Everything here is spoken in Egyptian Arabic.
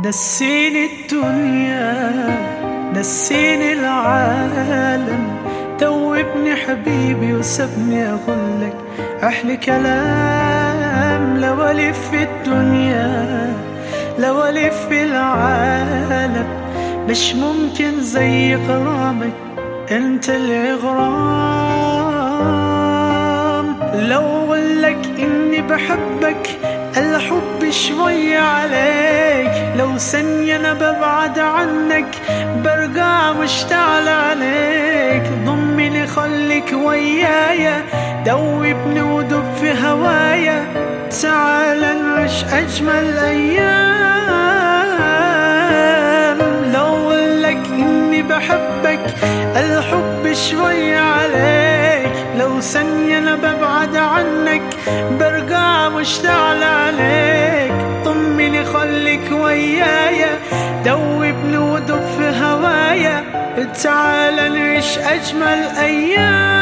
نسيني الدنيا نسيني العالم دوبني حبيبي وسبني أقولك أحلى كلام لو ألف في الدنيا لو ألف في العالم مش ممكن زي غرامك انت الإغرام لو أقولك إني بحبك الحب شوي عليك لو ثانية أنا ببعد عنك برجع مشتعل عليك ضمني خليك ويايا دوبني ودب في هوايا تعال نعيش أجمل أيام لو أقولك إني بحبك الحب شوي عليك لو ثانية أنا ببعد عنك برجع مشتعل عليك طمني خليك ويايا دوبني ودب في هوايا تعال نعيش أجمل أيام